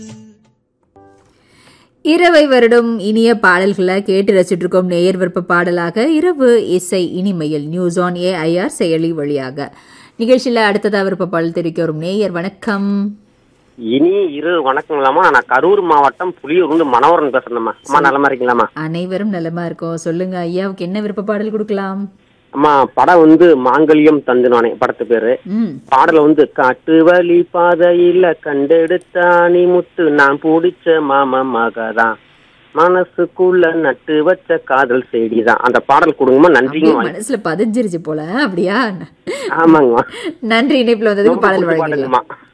இரவை வருடம் இனிய பாடல்களை கேட்டு ரசிச்சுட்டு இருக்கோம் நேயர் விருப்ப பாடலாக இரவு இசை இனிமையில் நியூஸ் ஆன் ஏஐஆர் செயலி வழியாக நிகழ்ச்சியில் அடுத்ததா விருப்ப பாடல் தெரிவிக்க வரும் நேயர் வணக்கம் இனி இரு வணக்கங்களாமா நான் கரூர் மாவட்டம் புலியூர்ந்து மனோகரன் பேசுறேன்மா அம்மா நலமா இருக்கீங்களாம்மா அனைவரும் நலமா இருக்கோம் சொல்லுங்க ஐயாவுக்கு என்ன விருப்ப பாடல் கொடுக்கலாம் அம்மா படம் வந்து மாங்கல்யம் தந்துனானே படத்து பேரு ம் பாடல வந்து காட்டு வழி பாதையில கண்டெடுத்தானி முத்து நான் பிடிச்ச மாம மகதான் மனசுக்குள்ள நட்டு வச்ச காதல் செடிதான் அந்த பாடல் கொடுங்கம்மா அப்படியே நன்றிங்க மனசுல பதிஞ்சிருச்சு போல அப்படியா ஆமாங்கம்மா நன்றி இணைப்புல வந்ததுக்கு ரொம்ப பாடல் பிடிச்ச வழங்கிடலாம் பாடலுங்கம்மா